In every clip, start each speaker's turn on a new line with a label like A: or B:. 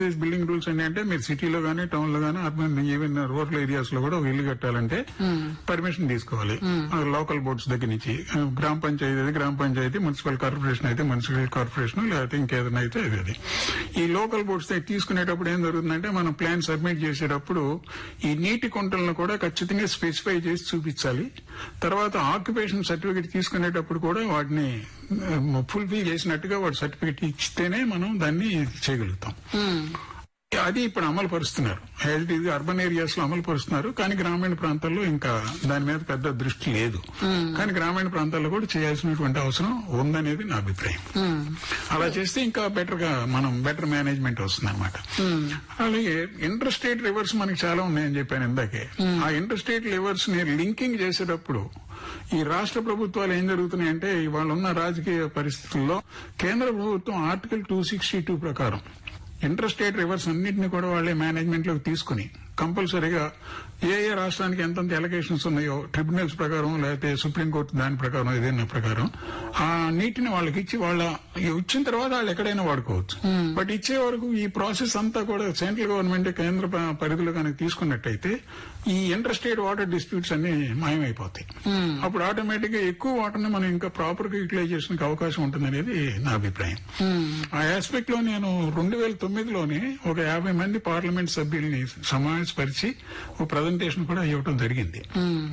A: Building rules అన్ని అంటే మీరు సిటీలో గానీ టౌన్ లో గానీ అర్బన్ ఈవెన్ రూరల్ ఏరియాస్ లో కూడా ఒక ఇల్లు కట్టాలంటే పర్మిషన్ తీసుకోవాలి లోకల్ బోర్డ్స్ దగ్గర నుంచి ఆ, గ్రామ పంచాయతీ అయితే గ్రామ పంచాయతీ మున్సిపల్ కార్పొరేషన్ అయితే మున్సిపల్ కార్పొరేషన్ లేకపోతే ఇంకేదైనా అయితే అది అది ఈ లోకల్ బోర్డ్స్ దగ్గర తీసుకునేటప్పుడు ఏం జరుగుతుందంటే మనం ప్లాన్ సబ్మిట్ చేసేటప్పుడు ఈ నీటి కుంటలను కూడా ఖచ్చితంగా స్పెసిఫై చేసి చూపించాలి తర్వాత ఆక్యుపేషన్ సర్టిఫికేట్ తీసుకునేటప్పుడు కూడా వాటిని ఫుల్ఫిల్ చేసినట్టుగా వాడు సర్టిఫికేట్ ఇస్తేనే మనం దాన్ని చేయగలుగుతాం అది ఇప్పుడు అమలు పరుస్తున్నారు as it is urban areas లో అమలు పరుస్తున్నారు కానీ గ్రామీణ ప్రాంతాల్లో ఇంకా దాని మీద పెద్ద దృష్టి లేదు కానీ గ్రామీణ ప్రాంతాల్లో కూడా చేయాల్సినటువంటి అవసరం ఉందనేది నా అభిప్రాయం అలా చేస్తే ఇంకా బెటర్ గా మనం బెటర్ మేనేజ్మెంట్ వస్తుంది అనమాట అలాగే ఇంటర్ స్టేట్ రివర్స్ మనకి చాలా ఉన్నాయని చెప్పాను ఇందాకే ఆ ఇంటర్ స్టేట్ రివర్స్ ని లింకింగ్ చేసేటప్పుడు ఈ రాష్ట్ర ప్రభుత్వాలు ఏం జరుగుతున్నాయంటే ఇవాళ ఉన్న రాజకీయ పరిస్థితుల్లో కేంద్ర ప్రభుత్వం ఆర్టికల్ టూ సిక్స్టీ టూ ప్రకారం ఇంటర్ స్టేట్ రివర్స్ అన్నింటినీ కూడా వాళ్ళే మేనేజ్మెంట్ లోకి తీసుకుని కంపల్సరీగా ఏ ఏ రాష్ట్రానికి ఎంతెంత ఎలకేషన్స్ ఉన్నాయో ట్రిబ్యునల్స్ ప్రకారం లేకపోతే సుప్రీంకోర్టు దాని ప్రకారం ఏదైనా ప్రకారం ఆ నీటిని వాళ్ళకి ఇచ్చి వాళ్ళ ఇచ్చిన తర్వాత వాళ్ళు ఎక్కడైనా వాడుకోవచ్చు బట్ ఇచ్చే వరకు ఈ ప్రాసెస్ అంతా కూడా సెంట్రల్ గవర్నమెంట్ కేంద్ర ప- పరిధిలో కనుక తీసుకున్నట్టయితే ఈ ఇంటర్ స్టేట్ వాటర్ డిస్ప్యూట్స్ అన్ని మాయమైపోతాయి అప్పుడు ఆటోమేటిక్ గా ఎక్కువ వాటర్ ని మనం ఇంకా ప్రాపర్ గా యూటిలైజేషన్ కి అవకాశం ఉంటుందనేది నా అభిప్రాయం ఆ ఆస్పెక్ట్ లో నేను రెండు వేల తొమ్మిదిలోనే ఒక యాభై మంది పార్లమెంట్ సభ్యుల్ని సమావేశపరిచి ఒక ప్రజెంటేషన్ కూడా ఇవ్వడం జరిగింది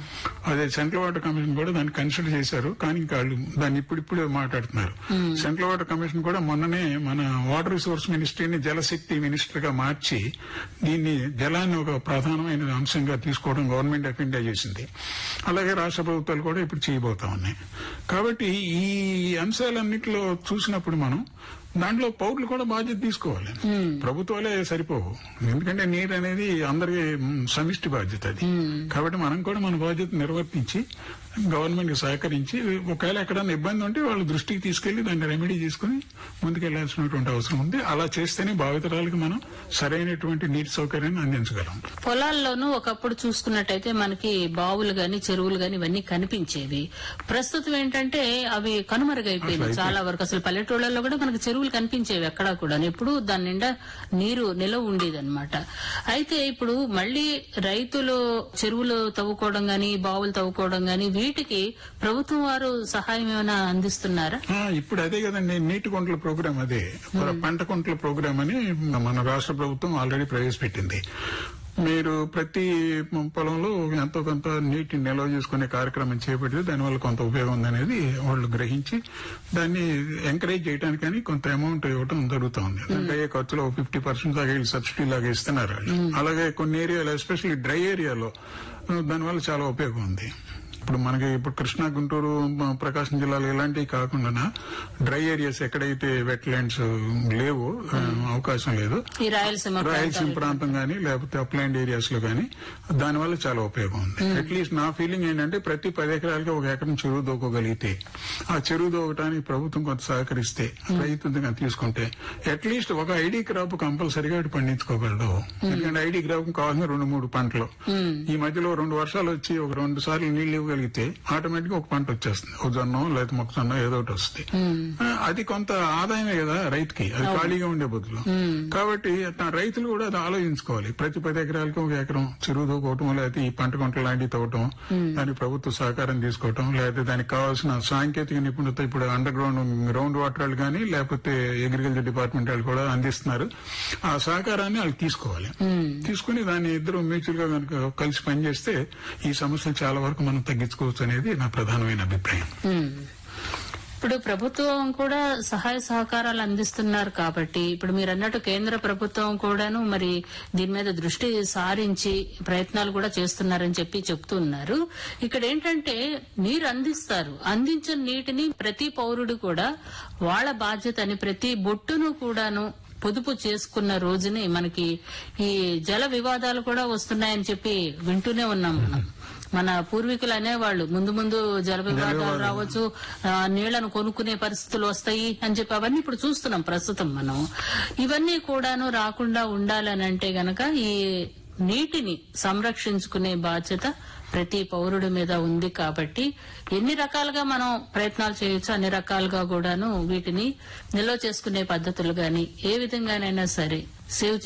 A: అదే సెంట్రల్ వాటర్ కమిషన్ కూడా దాన్ని కన్సిడర్ చేశారు కానీ ఇంకా వాళ్ళు దాన్ని ఇప్పుడిప్పుడే మాట్లాడుతున్నారు సెంట్రల్ వాటర్ కమిషన్ కూడా మొన్ననే మన వాటర్ రిసోర్స్ మినిస్ట్రీని జలశక్తి మినిస్టర్ గా మార్చి దీన్ని జలాన్ని ఒక ప్రధానమైన అంశంగా తీసుకోవడం గవర్నమెంట్ ఆఫ్ ఇండియా చేసింది అలాగే రాష్ట్ర ప్రభుత్వాలు కూడా ఇప్పుడు చేయబోతా ఉన్నాయి కాబట్టి ఈ అంశాలన్నింటిలో చూసినప్పుడు మనం దాంట్లో పౌరులు కూడా బాధ్యత తీసుకోవాలి ప్రభుత్వాలే సరిపోవు ఎందుకంటే నీరు అనేది అందరికి మ్, సమిష్టి బాధ్యత అది కాబట్టి మనం కూడా మన బాధ్యత నిర్వర్తించి గవర్నమెంట్ సహకరించి ఒకవేళ ఎక్కడైనా ఇబ్బంది ఉంటే వాళ్ళ దృష్టికి తీసుకెళ్లి దాన్ని రెమెడీ చేసుకుని ముందుకెళ్లాల్సినటువంటి అవసరం ఉంది అలా చేస్తేనే భావితరాలకు మనం సరైనటువంటి నీటి సౌకర్యాన్ని అందించగలం
B: పొలాల్లోనూ ఒకప్పుడు చూసుకున్నట్టయితే మనకి బావులు గాని చెరువులు గాని ఇవన్నీ కనిపించేవి ప్రస్తుతం ఏంటంటే అవి కనుమరుగైపోయింది చాలా వరకు అసలు పల్లెటూళ్ళలో కూడా మనకి చెరువులు కనిపించేవి ఎక్కడా కూడా ఎప్పుడు దాని నిండా నీరు నిలవ ఉండేదన్నమాట అయితే ఇప్పుడు మళ్ళీ రైతులు చెరువులు తవ్వుకోవడం గాని బావులు తవ్వుకోవడం గాని వీటికి ప్రభుత్వం వారు సహాయం ఏమైనా అందిస్తున్నారా
A: ఆ, ఇప్పుడు అదే కదండి నీటి కుంటల ప్రోగ్రామ్ అదే పంట కుంటల ప్రోగ్రామ్ అని మన రాష్ట్ర ప్రభుత్వం ఆల్రెడీ ప్రవేశపెట్టింది మీరు ప్రతి పొలంలో ఎంతో కొంత నీటి నిల్వ చేసుకునే కార్యక్రమం చేపడితే దానివల్ల కొంత ఉపయోగం ఉందనేది వాళ్ళు గ్రహించి దాన్ని ఎంకరేజ్ చేయడానికి కానీ కొంత అమౌంట్ ఇవ్వడం జరుగుతుంది దానికి అయ్యే ఖర్చులో ఫిఫ్టీ పర్సెంట్ దాకా వీళ్ళు సబ్సిడీ లాగా ఇస్తున్నారు వాళ్ళు అలాగే కొన్ని ఏరియాలో ఎస్పెషల్లీ డ్రై ఏరియాలో దానివల్ల చాలా ఉపయోగం ఉంది ఇప్పుడు మనకి ఇప్పుడు కృష్ణా గుంటూరు మ- ప్రకాశం జిల్లాలో ఇలాంటివి కాకుండా డ్రై ఏరియాస్ ఎక్కడైతే వెట్ ల్యాండ్స్ లేవో ఆ, అవకాశం లేదు
B: ఈ రాయలసీమ
A: రాయలసీమ ప్రాంతం గానీ లేకపోతే అప్లాండ్ ఏరియాస్ లో గానీ దానివల్ల చాలా ఉపయోగం ఉంది అట్లీస్ట్ నా ఫీలింగ్ ఏంటంటే ప్రతి పది ఎకరాలకి ఒక ఎకరం చెరువు దోకోగలిగితే ఆ చెరువు దోకటానికి ప్రభుత్వం కొంత సహకరిస్తే రైతు దగ్గర తీసుకుంటే అట్లీస్ట్ ఒక ఐడి క్రాప్ కంపల్సరీగా ఇటు పండించుకోగలడు ఎందుకంటే ఐడి క్రాప్ కావాల్సిన రెండు మూడు పంటలు ఈ మధ్యలో రెండు వర్షాలు వచ్చి ఒక రెండు సార్లు నీళ్లు ఇవ్వగలిగితే ఆటోమేటిక్ ఒక పంట వచ్చేస్తుంది ఒక జొన్న లేకపోతే మొక్కజొన్న ఏదో ఒకటి వస్తుంది ఆ, అది కొంత ఆదాయమే కదా రైతుకి అది ఖాళీగా ఉండే బదులు కాబట్టి త- రైతులు కూడా అది ఆలోచించుకోవాలి ప్రతి పది ఎకరాలకి ఒక ఎకరం చెరువు దూకోవటం లేకపోతే ఈ పంట కొంటలు లాంటివి తవ్వటం దానికి ప్రభుత్వ సహకారం తీసుకోవటం లేకపోతే దానికి కావాల్సిన సాంకేతిక నిపుణత ఇప్పుడు అండర్ గ్రౌండ్ గ్రౌండ్ వాటర్ వాళ్ళు కానీ లేకపోతే అగ్రికల్చర్ డిపార్ట్మెంట్ వాళ్ళు కూడా అందిస్తున్నారు ఆ సహకారాన్ని వాళ్ళు తీసుకోవాలి తీసుకుని దాన్ని ఇద్దరు మ్యూచువల్ గా కనుక కలిసి పనిచేస్తే ఈ సమస్యలు చాలా వరకు మనం తగ్గించుకోవచ్చు అనేది నా ప్రధానమైన అభిప్రాయం
B: ఉమ్. ఇప్పుడు ప్రభుత్వం కూడా సహాయ సహకారాలు అందిస్తున్నారు కాబట్టి ఇప్పుడు మీరు అన్నట్టు కేంద్ర ప్రభుత్వం కూడాను మరి దీని మీద దృష్టి సారించి ప్రయత్నాలు కూడా చేస్తున్నారని చెప్పి చెప్తున్నారు ఇక్కడ ఏంటంటే నీరు అందిస్తారు అందించిన నీటిని ప్రతి పౌరుడు కూడా వాళ్ళ బాధ్యత అని ప్రతి బొట్టును కూడాను పొదుపు చేసుకున్న రోజుని మనకి ఈ జల వివాదాలు కూడా వస్తున్నాయని చెప్పి వింటూనే ఉన్నాం మనం మన పూర్వీకులు అనేవాళ్ళు ముందు ముందు జల వివాదాలు రావచ్చు ఆ, నీళ్లను కొనుక్కునే పరిస్థితులు వస్తాయి అని చెప్పి అవన్నీ ఇప్పుడు చూస్తున్నాం ప్రస్తుతం మనం ఇవన్నీ కూడాను రాకుండా ఉండాలని అంటే గనక ఈ నీటిని సంరక్షించుకునే బాధ్యత ప్రతి పౌరుడి మీద ఉంది కాబట్టి ఎన్ని రకాలుగా మనం ప్రయత్నాలు చేయొచ్చు అన్ని రకాలుగా కూడాను వీటిని నిల్వ చేసుకునే పద్ధతులు గాని ఏ విధంగానైనా సరే సేవ్